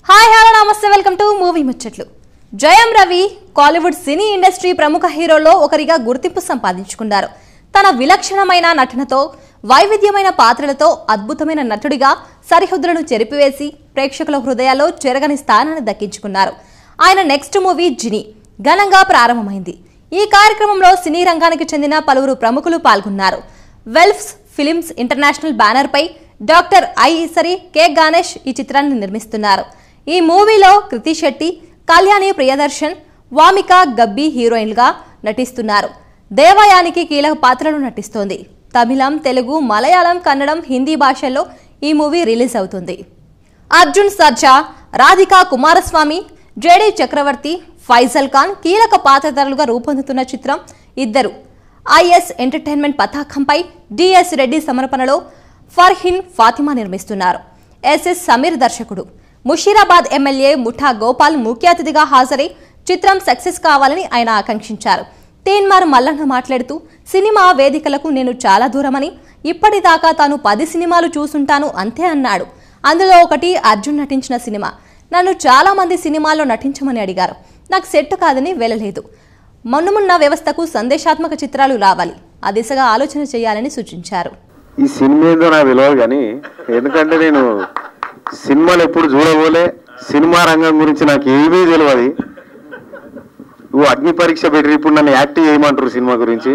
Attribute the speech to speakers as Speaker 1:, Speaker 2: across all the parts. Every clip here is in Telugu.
Speaker 1: హాయ్ హలో నమస్తే వెల్కమ్ టు మూవీ ముచ్చట్లు జయం రవి కాలీవుడ్ సినీ ఇండస్ట్రీ ప్రముఖ హీరోల్లో ఒకరిగా గుర్తింపు సంపాదించుకున్నారు తన విలక్షణమైన నటనతో వైవిధ్యమైన పాత్రలతో అద్భుతమైన నటుడిగా సరిహద్దులను చెరిపివేసి ప్రేక్షకుల హృదయాల్లో చెరగని స్థానాన్ని దక్కించుకున్నారు ఆయన నెక్స్ట్ మూవీ జిని ఘనంగా ప్రారంభమైంది ఈ కార్యక్రమంలో సినీ రంగానికి చెందిన పలువురు ప్రముఖులు పాల్గొన్నారు వెల్ఫ్స్ ఫిలిమ్స్ ఇంటర్నేషనల్ బ్యానర్పై doctor I Esari K Ganesh ఈ చిత్రాన్ని నిర్మిస్తున్నారు ఈ మూవీలో కృతి శెట్టి కళ్యాణి ప్రియదర్శన్ వామిక గబ్బి హీరోయిన్లుగా నటిస్తున్నారు దేవయానికి కీలక పాత్రలు నటిస్తోంది తమిళం తెలుగు మలయాళం కన్నడం హిందీ భాషల్లో ఈ మూవీ రిలీజ్ అవుతుంది అర్జున్ సర్జా రాధికా కుమారస్వామి జేడీ చక్రవర్తి ఫైజల్ ఖాన్ కీలక పాత్రధారులుగా రూపొందుతున్న చిత్రం ఇద్దరు ఐఎస్ ఎంటర్టైన్మెంట్ పతాకంపై డిఎస్ రెడ్డి సమర్పణలో ఫర్హిన్ ఫాతిమా నిర్మిస్తున్నారు ఎస్ఎస్ సమీర్ దర్శకుడు ముషీరాబాద్ ఎమ్మెల్యే ముఠా గోపాల్ ముఖ్య అతిథిగా హాజరై చిత్రం సక్సెస్ కావాలని ఆయన ఆకాంక్షించారు తీన్మార్ మల్లన్న మాట్లాడుతూ సినిమా వేదికలకు నేను చాలా దూరమని ఇప్పటిదాకా తాను పది సినిమాలు చూసుంటాను అంతే అన్నాడు అందులో ఒకటి అర్జున్ నటించిన సినిమా నన్ను చాలా మంది సినిమాల్లో నటించమని అడిగారు నాకు సెట్ కాదని వెళ్ళలేదు మన్నుమున్న వ్యవస్థకు సందేశాత్మక చిత్రాలు రావాలి ఆ దిశగా ఆలోచన చేయాలని సూచించారు
Speaker 2: ఈ సినిమా ఏందో నాకు తెలియదు కానీ ఎందుకంటే నేను సినిమాలు ఎప్పుడు చూడబోలే సినిమా రంగం గురించి నాకు ఏమీ తెలియదు నువ్వు అగ్ని పరీక్ష పెట్టి ఇప్పుడు నన్ను యాక్ట్ చేయమంటారు సినిమా గురించి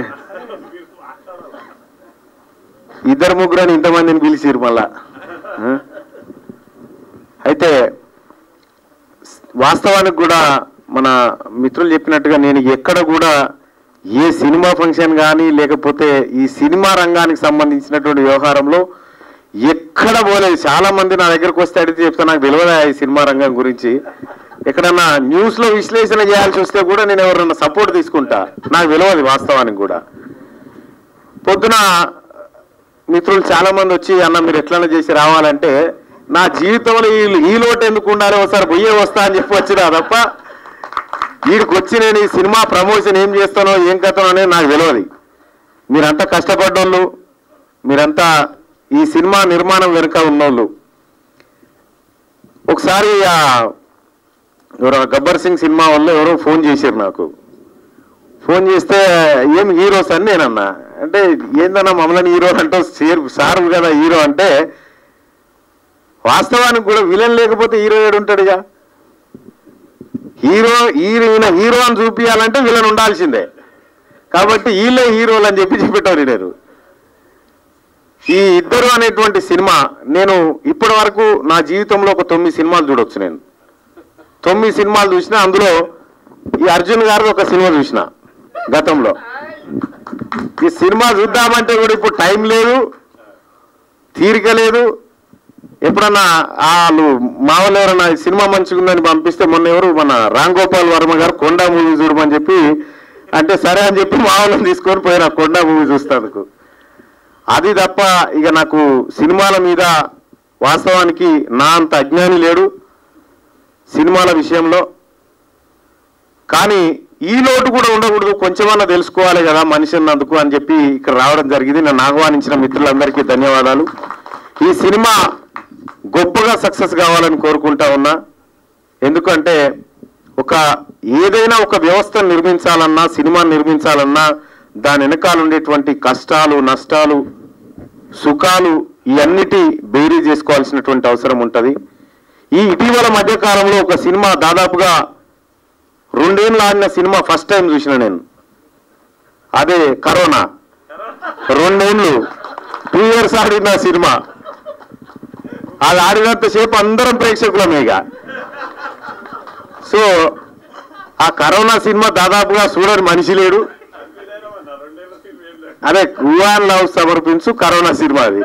Speaker 2: ఇద్దరు ముగ్గురు అని ఇంతమందిని పిలిచిరు మళ్ళా ఆ? అయితే వాస్తవానికి కూడా మన మిత్రులు చెప్పినట్టుగా నేను ఎక్కడ కూడా ఏ సినిమా ఫంక్షన్ కానీ లేకపోతే ఈ సినిమా రంగానికి సంబంధించినటువంటి వ్యవహారంలో ఎక్కడ పోలేదు చాలా మంది నా దగ్గరకు వస్తే అడిగితే చెప్తా నాకు తెలియదా ఈ సినిమా రంగం గురించి ఎక్కడన్నా న్యూస్ లో విశ్లేషణ చేయాల్సి వస్తే కూడా నేను ఎవరన్నా సపోర్ట్ తీసుకుంటా నాకు తెలియదు వాస్తవానికి కూడా పొద్దున మిత్రులు చాలా మంది వచ్చి అన్న మీరు ఎట్లన్నా చేసి రావాలంటే నా జీవితంలో ఈ ఈ లోటు ఎందుకు ఉండాలి ఒకసారి పోయే వస్తా అని చెప్పి వచ్చినా తప్ప వీడికి వచ్చి నేను ఈ సినిమా ప్రమోషన్ ఏం చేస్తానో ఏం కథనో అనేది నాకు తెలియదు మీరంతా కష్టపడ్డోళ్ళు మీరంతా ఈ సినిమా నిర్మాణం వెనుక ఉన్నోళ్ళు ఒకసారి ఆ ఎవరో గబ్బర్ సింగ్ సినిమా వాళ్ళు ఎవరో ఫోన్ చేశారు నాకు ఫోన్ చేస్తే ఏం హీరోస్ అని నేనన్నా అంటే ఏందన్నా మమ్మల్ని హీరో అంటే సేర్ సార్ కదా హీరో అంటే వాస్తవానికి కూడా విలన్ లేకపోతే హీరో ఏడు ఉంటాడుగా హీరో హీరోయిన హీరో అని చూపించాలంటే విలన్ ఉండాల్సిందే కాబట్టి వీళ్ళే హీరోలు అని చెప్పి చెప్పేటోరు నేను ఈ ఇద్దరు అనేటువంటి సినిమా నేను ఇప్పటి వరకు నా జీవితంలో ఒక తొమ్మిది సినిమాలు చూడొచ్చు నేను తొమ్మిది సినిమాలు చూసిన అందులో ఈ అర్జున్ గారిది ఒక సినిమా చూసిన గతంలో ఈ సినిమా చూద్దామంటే కూడా ఇప్పుడు టైం లేదు తీరిక లేదు ఎప్పుడన్నా వాళ్ళు మా వాళ్ళు ఎవరన్నా ఈ సినిమా మంచిగా ఉందని పంపిస్తే మొన్న ఎవరు మన రామ్ గోపాల్ వర్మ గారు కొండా మూవీ చూడమని చెప్పి అంటే సరే అని చెప్పి మా వాళ్ళని తీసుకొని పోయినా కొండా మూవీ చూస్తానుకు అది తప్ప ఇక నాకు సినిమాల మీద వాస్తవానికి నా అంత అజ్ఞాని లేడు సినిమాల విషయంలో కానీ ఈ లోటు కూడా ఉండకూడదు కొంచెమన్నా తెలుసుకోవాలి కదా మనిషి అన్నందుకు అని చెప్పి ఇక్కడ రావడం జరిగింది నన్ను ఆహ్వానించిన మిత్రులందరికీ ధన్యవాదాలు ఈ సినిమా గొప్పగా సక్సెస్ కావాలని కోరుకుంటా ఉన్నా ఎందుకంటే ఒక ఏదైనా ఒక వ్యవస్థను నిర్మించాలన్నా సినిమాని నిర్మించాలన్నా దాని వెనకాల ఉండేటువంటి కష్టాలు నష్టాలు సుఖాలు ఇవన్నిటి బేరీ చేసుకోవాల్సినటువంటి అవసరం ఉంటుంది ఈ ఇటీవల మధ్యకాలంలో ఒక సినిమా దాదాపుగా రెండేళ్ళు ఆడిన సినిమా ఫస్ట్ టైం చూసిన నేను అదే కరోనా రెండేళ్ళు టూ ఇయర్స్ ఆడిన సినిమా అది ఆడినంతసేపు అందరం ప్రేక్షకులమే ఇక సో ఆ కరోనా సినిమా దాదాపుగా చూడని మనిషి లేడు అదే గువాన్ లవ్ సమర్పించు కరోనా సినిమా అది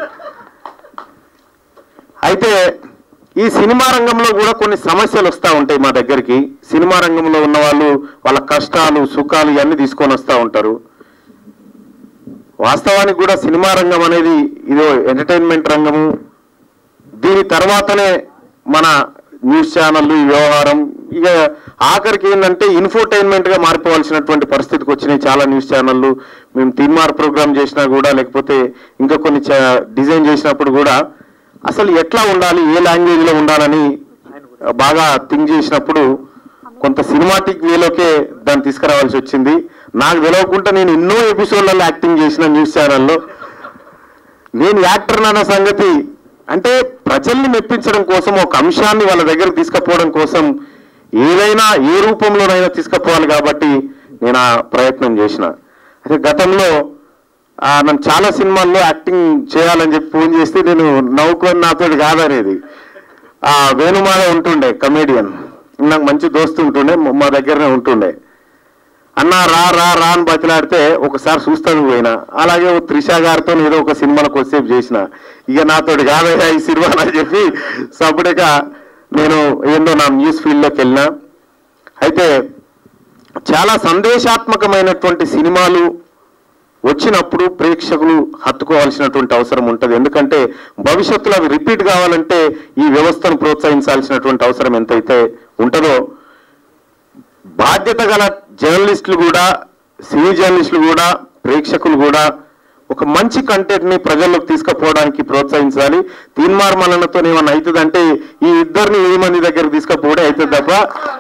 Speaker 2: అయితే ఈ సినిమా రంగంలో కూడా కొన్ని సమస్యలు వస్తూ ఉంటాయి మా దగ్గరికి సినిమా రంగంలో ఉన్న వాళ్ళు వాళ్ళ కష్టాలు సుఖాలు ఇవన్నీ తీసుకొని వస్తూ ఉంటారు వాస్తవానికి కూడా సినిమా రంగం అనేది ఇది ఎంటర్టైన్మెంట్ రంగము దీని తర్వాతనే మన న్యూస్ ఛానళ్ళు ఈ వ్యవహారం ఇక ఆఖరికి ఏంటంటే ఇన్ఫోటైన్మెంట్ గా మారిపోవాల్సినటువంటి పరిస్థితికి వచ్చినాయి చాలా న్యూస్ ఛానళ్ళు మేము తీన్మార్ ప్రోగ్రామ్ చేసినా కూడా లేకపోతే ఇంకా కొన్ని చ- డిజైన్ చేసినప్పుడు కూడా అసలు ఎట్లా ఉండాలి ఏ లాంగ్వేజ్ లో ఉండాలని బాగా థింక్ చేసినప్పుడు కొంత సినిమాటిక్ వేలోకే దాన్ని తీసుకురావాల్సి వచ్చింది నాకు తెలియకుండా నేను ఎన్నో ఎపిసోడ్లలో యాక్టింగ్ చేసిన న్యూస్ ఛానల్లో నేను యాక్టర్ అన్న సంగతి అంటే ప్రజల్ని మెప్పించడం కోసం ఒక అంశాన్ని వాళ్ళ దగ్గర తీసుకుపోవడం కోసం ఏదైనా ఏ రూపంలోనైనా తీసుకుపోవాలి కాబట్టి నేను ఆ ప్రయత్నం చేసిన అయితే గతంలో ఆ, నన్ను చాలా సినిమాల్లో యాక్టింగ్ చేయాలని చెప్పి ఫోన్ చేస్తే నేను నవ్వుకొని నాతో కాదనేది ఆ వేణుమాధ ఉంటుండే కమేడియన్ నాకు మంచి దోస్తు ఉంటుండే మా- మా దగ్గరనే ఉంటుండే అన్న రా రా రా అని బతిలాడితే ఒకసారి చూస్తాను పోయినా అలాగే ఓ త్రిష గారితో ఏదో ఒక సినిమాలో కొద్దిసేపు చేసిన ఇక నాతోటి కాదయ్యా ఈ సినిమా అని చెప్పి సపరేట్గా నేను ఏందో నా న్యూస్ ఫీల్డ్లోకి వెళ్ళినా అయితే చాలా సందేశాత్మకమైనటువంటి సినిమాలు వచ్చినప్పుడు ప్రేక్షకులు హత్తుకోవాల్సినటువంటి అవసరం ఉంటుంది ఎందుకంటే భవిష్యత్తులో అవి రిపీట్ కావాలంటే ఈ వ్యవస్థను ప్రోత్సహించాల్సినటువంటి అవసరం ఎంతైతే ఉంటుందో బాధ్యత గల జర్నలిస్టులు కూడా సినీ జర్నలిస్టులు కూడా ప్రేక్షకులు కూడా ఒక మంచి కంటెంట్ ని ప్రజల్లోకి తీసుకుపోవడానికి ప్రోత్సహించాలి తీన్మార్ మల్లనతో ఏమన్నా అవుతుందంటే ఈ ఇద్దరిని వెయ్యి మంది దగ్గర తీసుకుపోవడం అవుతుంది తప్ప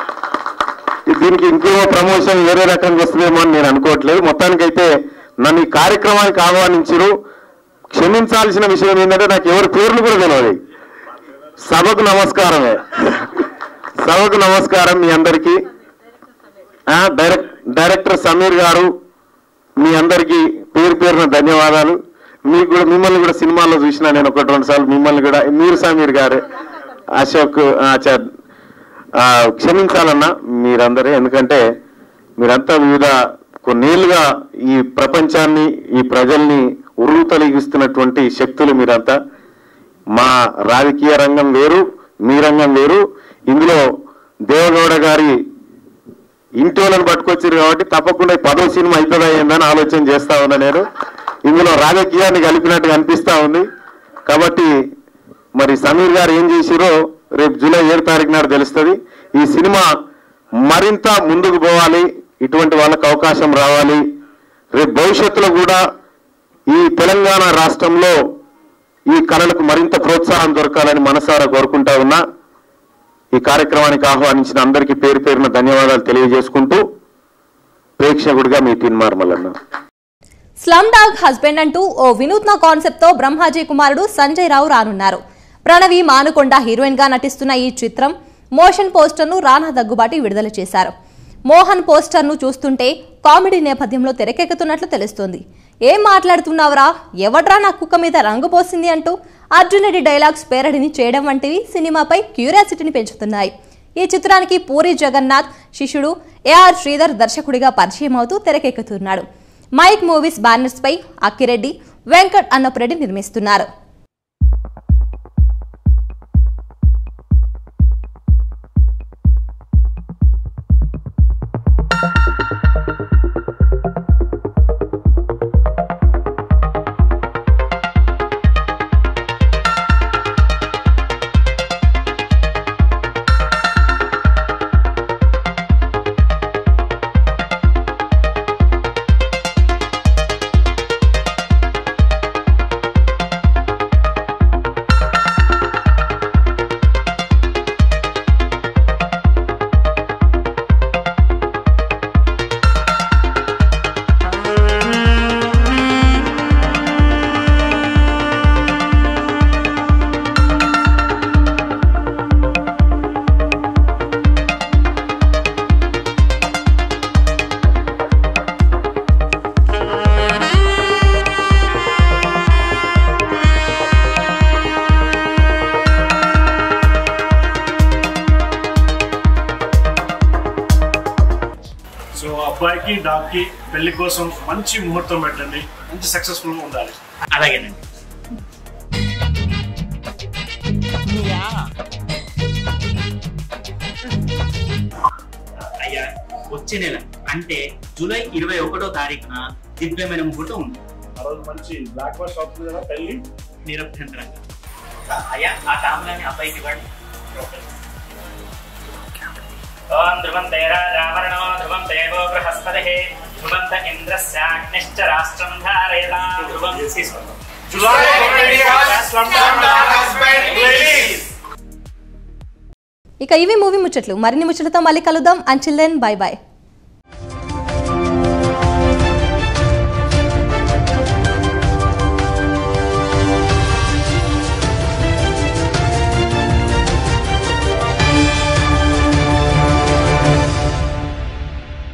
Speaker 2: దీనికి ఇంకేమో ప్రమోషన్ వేరే రకంగా వస్తుందేమో అని నేను అనుకోవట్లేదు మొత్తానికైతే నన్ను ఈ కార్యక్రమానికి ఆహ్వానించారు క్షమించాల్సిన విషయం ఏంటంటే నాకు ఎవరి పేర్లు కూడా తెలియదు సభకు నమస్కారమే సభకు నమస్కారం మీ అందరికీ ఆ, డైరెక్ట్ డైరెక్టర్ సమీర్ గారు మీ అందరికీ పేరు పేరున ధన్యవాదాలు మీకు కూడా మిమ్మల్ని కూడా సినిమాల్లో చూసిన నేను ఒకటి రెండు సార్లు మిమ్మల్ని కూడా మీరు సమీర్ గారే అశోక్ ఆ, చ- ఆ, క్షమించాలన్నా మీరందరే ఎందుకంటే మీరంతా వివిధ కొన్నేళ్లుగా ఈ ప్రపంచాన్ని ఈ ప్రజల్ని ఉరువు తొలగిస్తున్నటువంటి శక్తులు మీరంతా మా రాజకీయ రంగం వేరు మీ రంగం వేరు ఇందులో దేవగౌడ గారి ఇంటి వాళ్ళని పట్టుకొచ్చారు కాబట్టి తప్పకుండా ఈ పదో సినిమా అవుతుందా ఏందని ఆలోచన చేస్తా ఉన్నా నేను ఇందులో రాజకీయాన్ని కలిపినట్టు అనిపిస్తా ఉంది కాబట్టి మరి సమీర్ గారు ఏం చేసిరో రేపు జూలై ఏడు తారీఖు నాడు తెలుస్తుంది ఈ సినిమా మరింత ముందుకు పోవాలి ఇటువంటి వాళ్ళకి అవకాశం రావాలి రేపు భవిష్యత్తులో కూడా ఈ తెలంగాణ రాష్ట్రంలో ఈ కళలకు మరింత ప్రోత్సాహం దొరకాలని మనసారా కోరుకుంటా ఉన్నా ఈ కార్యక్రమానికి ఆహ్వానించిన అందరికీ పేరు పేరున ధన్యవాదాలు తెలియజేసుకుంటూ ప్రేక్షకుడిగా మీ Teenmar Mallanna
Speaker 1: slum dog husband అంటూ ఓ వినూత్న కాన్సెప్ట్ తో బ్రహ్మాజీ కుమారుడు సంజయ్ రావు రానున్నారు ప్రణవి మానుకొండ హీరోయిన్ గా నటిస్తున్న ఈ చిత్రం మోషన్ పోస్టర్ ను రానా దగ్గుబాటి విడుదల చేశారు మోహన్ పోస్టర్ ను చూస్తుంటే కామెడీ నేపథ్యంలో తెరకెక్కుతున్నట్లు తెలుస్తోంది ఏం మాట్లాడుతున్నావురా ఎవడ్రా నా కుక్క మీద రంగు పోసింది అంటూ అర్జున్ రెడ్డి డైలాగ్స్ పేరడిని చేయడం వంటివి సినిమాపై క్యూరియాసిటీని పెంచుతున్నాయి ఈ చిత్రానికి పూరి జగన్నాథ్ శిష్యుడు ఏఆర్ శ్రీధర్ దర్శకుడిగా పరిచయం అవుతూ తెరకెక్కుతున్నాడు మైక్ మూవీస్ బ్యానర్స్ పై అక్కిరెడ్డి వెంకట్ అన్నపురెడ్డి నిర్మిస్తున్నారు
Speaker 3: సో అబ్బాయికి డాక్కి పెళ్లి కోసం మంచి ముహూర్తం పెట్టండి మంచి సక్సెస్ఫుల్ గా ఉండాలి
Speaker 4: అలాగేనండి అయ్యా వచ్చే నెల అంటే జూలై ఇరవై ఒకటో తారీఖున దివ్యమైన ముహూర్తం ఉంది
Speaker 3: ఆ రోజు మంచి బ్లాక్ బస్ అవుతుంది కదా పెళ్లి
Speaker 4: నిరభ్యంతరంగా అయ్యా ఆ తాంబూలాన్ని అబ్బాయికి ఇవ్వండి ఓం ధ్రువం తైరావరణో ధ్రువం దేవో బృహస్పతి ధ్రువంత ఇంద్రస్యాగ్నిశ్చ రాష్ట్రం ధారయతా ధ్రువం తీసుకోండి
Speaker 3: జులై ఒకటి స్లమ్ డాగ్ హస్బెండ్ ప్లీజ్
Speaker 1: ఇక ఇవి మూవీ ముచ్చట్లు మరిన్ని ముచ్చట్లతో మళ్ళీ కలుద్దాం అంచిల్ దెన్ బై బాయ్